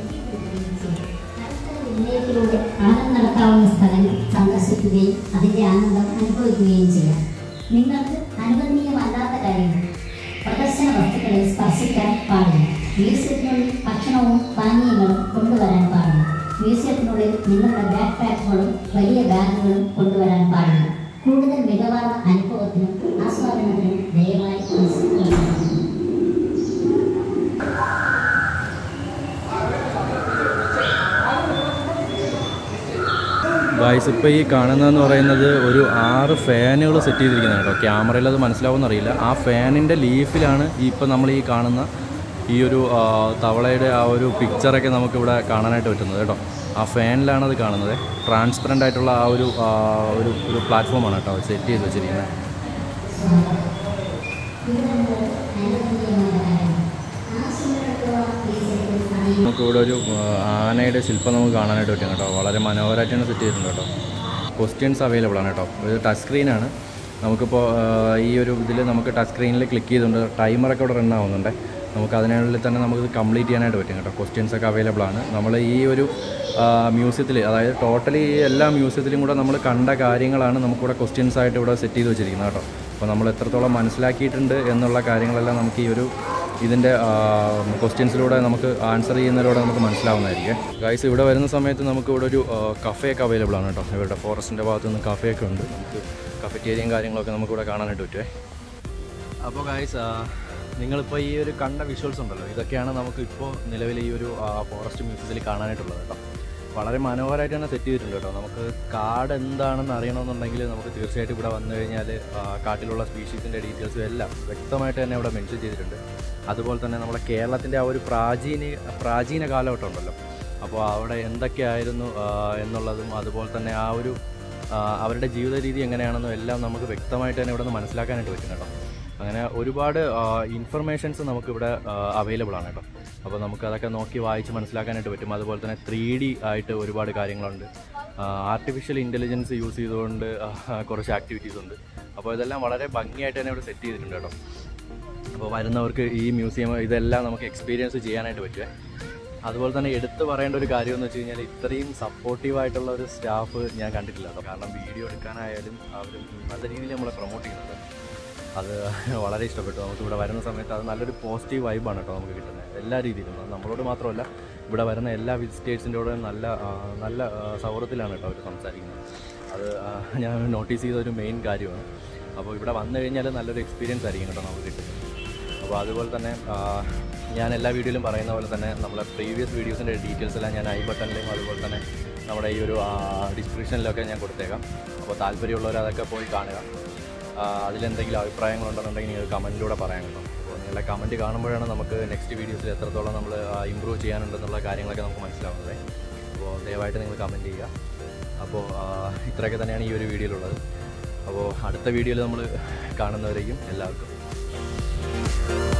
വിനയത്തിലൂടെ ആനന്ദം നടത്താവുന്ന സ്ഥലങ്ങൾ സന്ദർശിക്കുകയും അതിന്റെ ആനന്ദം അനുഭവിക്കുകയും ചെയ്യാം നിങ്ങൾക്ക് അനുവദനീയമല്ലാത്ത കാര്യങ്ങൾ പ്രദർശന വസ്തുക്കളെ സ്പർശിക്കാൻ പാടില്ല മ്യൂസിയത്തിനുള്ളിൽ ഭക്ഷണവും പാനീയങ്ങളും കൊണ്ടുവരാൻ പാടില്ല മ്യൂസിയത്തിനുള്ളിൽ നിങ്ങളുടെ ബാക്ക് പാക്കുകളും വലിയ ബാഗുകളും കൊണ്ടുവരാൻ പാടില്ല കൂടുതൽ മികവാർന്ന അനുഭവത്തിനും ആസ്വാദനത്തിനും ദയവായി മ്യൂസിയത്തിൽ ഗായ്സ് ഇപ്പോൾ ഈ കാണുന്നതെന്ന് പറയുന്നത് ഒരു ആറ് ഫാനുകൾ സെറ്റ് ചെയ്തിരിക്കുന്നത് കേട്ടോ ക്യാമറയിൽ അത് മനസ്സിലാവുമെന്ന് അറിയില്ല ആ ഫാനിൻ്റെ ലീഫിലാണ് ഈ ഇപ്പം നമ്മൾ ഈ കാണുന്ന ഈ ഒരു ആ, തവളയുടെ ആ ഒരു പിക്ചറൊക്കെ നമുക്കിവിടെ കാണാനായിട്ട് പറ്റുന്നത് കേട്ടോ ആ ഫാനിലാണ് അത് കാണുന്നത് ട്രാൻസ്പെറൻ്റ് ആയിട്ടുള്ള ആ ഒരു ആ, ഒരു ഒരു പ്ലാറ്റ്ഫോമാണ് കേട്ടോ സെറ്റ് ചെയ്ത് വെച്ചിരിക്കുന്നത് നമുക്ക് ഇവിടെ ഒരു ആ, ആനയുടെ ശില്പം നമുക്ക് കാണാനായിട്ട് പറ്റും കേട്ടോ വളരെ മനോഹരമായിട്ടാണ് സെറ്റ് ചെയ്തിട്ടുണ്ട് കേട്ടോ ക്വസ്റ്റ്യൻസ് അവൈലബിൾ ആണ് കേട്ടോ ഇത് ടച്ച് സ്ക്രീനാണ് നമുക്കിപ്പോൾ ആ, ഈ ഒരു ഇതിൽ നമുക്ക് ടച്ച് സ്ക്രീനിൽ ക്ലിക്ക് ചെയ്തുകൊണ്ട് ടൈമറൊക്കെ ഇവിടെ റൺ ആവുന്നുണ്ട് നമുക്ക് അതിനുള്ളിൽ തന്നെ നമുക്ക് കംപ്ലീറ്റ് ചെയ്യാനായിട്ട് പറ്റും കേട്ടോ ക്വസ്റ്റ്യൻസ് ഒക്കെ അവൈലബിൾ ആണ് നമ്മൾ ഈ ഒരു മ്യൂസിയത്തിൽ അതായത് ടോട്ടലി എല്ലാ മ്യൂസിയത്തിലും കൂടെ നമ്മൾ കണ്ട കാര്യങ്ങളാണ് നമുക്കിവിടെ ക്വസ്റ്റ്യൻസ് ആയിട്ട് ഇവിടെ സെറ്റ് ചെയ്ത് വെച്ചിരിക്കുന്നത് കേട്ടോ അപ്പോൾ നമ്മൾ എത്രത്തോളം മനസ്സിലാക്കിയിട്ടുണ്ട് എന്നുള്ള കാര്യങ്ങളെല്ലാം നമുക്ക് ഈ ഒരു ഇതിൻ്റെ ക്വസ്റ്റ്യൻസിലൂടെ നമുക്ക് ആൻസർ ചെയ്യുന്നതിലൂടെ നമുക്ക് മനസ്സിലാവുന്നതായിരിക്കും ഗൈസ് ഇവിടെ വരുന്ന സമയത്ത് നമുക്ക് ഇവിടെ ഒരു കഫേയൊക്കെ അവൈലബിൾ ആണ് കേട്ടോ ഇവരുടെ ഫോറസ്റ്റിൻ്റെ ഭാഗത്ത് നിന്ന് കഫേയൊക്കെ ഉണ്ട് നമുക്ക് കഫറ്റേരിയയും കാര്യങ്ങളൊക്കെ നമുക്കിവിടെ കാണാനായിട്ട് പറ്റുമേ അപ്പോൾ ഗൈസ് നിങ്ങളിപ്പോൾ ഈ ഒരു കണ്ട വിഷ്വൽസ് ഉണ്ടല്ലോ ഇതൊക്കെയാണ് നമുക്ക് ഇപ്പോൾ നിലവിൽ ഈ ഒരു ഫോറസ്റ്റ് മ്യൂസിയത്തിൽ കാണാനായിട്ടുള്ളത് കേട്ടോ വളരെ മനോഹരമായിട്ട് തന്നെ സെറ്റ് ചെയ്തിട്ടുണ്ട് കേട്ടോ നമുക്ക് കാട് എന്താണെന്ന് അറിയണമെന്നുണ്ടെങ്കിൽ നമുക്ക് തീർച്ചയായിട്ടും ഇവിടെ വന്നു കഴിഞ്ഞാൽ കാട്ടിലുള്ള സ്പീഷീസിൻ്റെ ഡീറ്റെയിൽസും എല്ലാം വ്യക്തമായിട്ട് തന്നെ ഇവിടെ മെൻഷൻ ചെയ്തിട്ടുണ്ട് അതുപോലെ തന്നെ നമ്മുടെ കേരളത്തിൻ്റെ ആ ഒരു പ്രാചീന പ്രാചീന കാലഘട്ടം ഉണ്ടല്ലോ അപ്പോൾ അവിടെ എന്തൊക്കെയായിരുന്നു ആ, എന്നുള്ളതും അതുപോലെ തന്നെ ആ ഒരു ആ, അവരുടെ ജീവിത രീതി എങ്ങനെയാണെന്നും എല്ലാം നമുക്ക് വ്യക്തമായിട്ട് തന്നെ ഇവിടെ നിന്ന് മനസ്സിലാക്കാനായിട്ട് പറ്റും കേട്ടോ അങ്ങനെ ഒരുപാട് ഇൻഫർമേഷൻസ് നമുക്കിവിടെ അവൈലബിൾ ആണ് കേട്ടോ അപ്പോൾ നമുക്ക് അതൊക്കെ നോക്കി വായിച്ച് മനസ്സിലാക്കാനായിട്ട് പറ്റും അതുപോലെ തന്നെ ത്രീ ഡി ആയിട്ട് ഒരുപാട് കാര്യങ്ങളുണ്ട് ആർട്ടിഫിഷ്യൽ ഇൻ്റലിജൻസ് യൂസ് ചെയ്തുകൊണ്ട് ആ, കുറച്ച് ആക്ടിവിറ്റീസ് ഉണ്ട് അപ്പോൾ ഇതെല്ലാം വളരെ ഭംഗിയായിട്ട് തന്നെ ഇവിടെ സെറ്റ് ചെയ്തിട്ടുണ്ട് കേട്ടോ അപ്പോൾ വരുന്നവർക്ക് ഈ മ്യൂസിയം ഇതെല്ലാം നമുക്ക് എക്സ്പീരിയൻസ് ചെയ്യാനായിട്ട് പറ്റുമേ അതുപോലെ തന്നെ എടുത്തു പറയേണ്ട ഒരു കാര്യം എന്ന് വെച്ച് കഴിഞ്ഞാൽ ഇത്രയും സപ്പോർട്ടീവ് ആയിട്ടുള്ള ഒരു സ്റ്റാഫ് ഞാൻ കണ്ടിട്ടില്ല കേട്ടോ കാരണം വീഡിയോ എടുക്കാനായാലും അവർ നല്ല രീതിയിൽ നമ്മളെ പ്രൊമോട്ട് ചെയ്യുന്നുണ്ട് അത് വളരെ ഇഷ്ടപ്പെട്ടു നമുക്ക് ഇവിടെ വരുന്ന സമയത്ത് അത് നല്ലൊരു പോസിറ്റീവ് വൈബാണ് കേട്ടോ നമുക്ക് കിട്ടുന്നത് എല്ലാ രീതിയിലും അത് നമ്മളോട് മാത്രമല്ല ഇവിടെ വരുന്ന എല്ലാ വിസിറ്റേഴ്സിൻ്റെ കൂടെ നല്ല ആ, നല്ല ആ, സൗഹൃദത്തിലാണ് കേട്ടോ അവർ സംസാരിക്കുന്നത് അത് ആ, ഞാൻ നോട്ടീസ് ചെയ്ത ഒരു മെയിൻ കാര്യമാണ് അപ്പോൾ ഇവിടെ വന്നു കഴിഞ്ഞാൽ നല്ലൊരു എക്സ്പീരിയൻസ് ആയിരിക്കും കേട്ടോ നമുക്ക് കിട്ടുന്നത് അപ്പോൾ അതുപോലെ തന്നെ ആ, ഞാൻ എല്ലാ വീഡിയോയിലും പറയുന്ന പോലെ തന്നെ നമ്മളെ പ്രീവിയസ് വീഡിയോസിൻ്റെ ഡീറ്റെയിൽസ് എല്ലാം ഞാൻ ഐ ബട്ടണിലും അതുപോലെ തന്നെ നമ്മുടെ ഈ ഒരു ഡിസ്ക്രിപ്ഷനിലൊക്കെ ഞാൻ കൊടുത്തേക്കാം അപ്പോൾ താല്പര്യമുള്ളവർ അതൊക്കെ പോയി കാണുക ആ, അതിലെന്തെങ്കിലും അഭിപ്രായങ്ങളുണ്ടെന്നുണ്ടെങ്കിൽ നിങ്ങൾ കമൻറ്റിലൂടെ പറയാൻ കേട്ടോ അപ്പോൾ നിങ്ങളുടെ കമൻറ്റ് കാണുമ്പോഴാണ് നമുക്ക് നെക്സ്റ്റ് വീഡിയോസിൽ എത്രത്തോളം നമ്മൾ ഇമ്പ്രൂവ് ചെയ്യാനുണ്ടെന്നുള്ള കാര്യങ്ങളൊക്കെ നമുക്ക് മനസ്സിലാവുന്നത് അപ്പോൾ ദയവായിട്ട് നിങ്ങൾ കമൻറ്റ് ചെയ്യുക അപ്പോൾ ആ, ഇത്രയൊക്കെ തന്നെയാണ് ഈ ഒരു വീഡിയോയിലുള്ളത് അപ്പോൾ അടുത്ത വീഡിയോയിൽ നമ്മൾ കാണുന്നവരേക്കും എല്ലാവർക്കും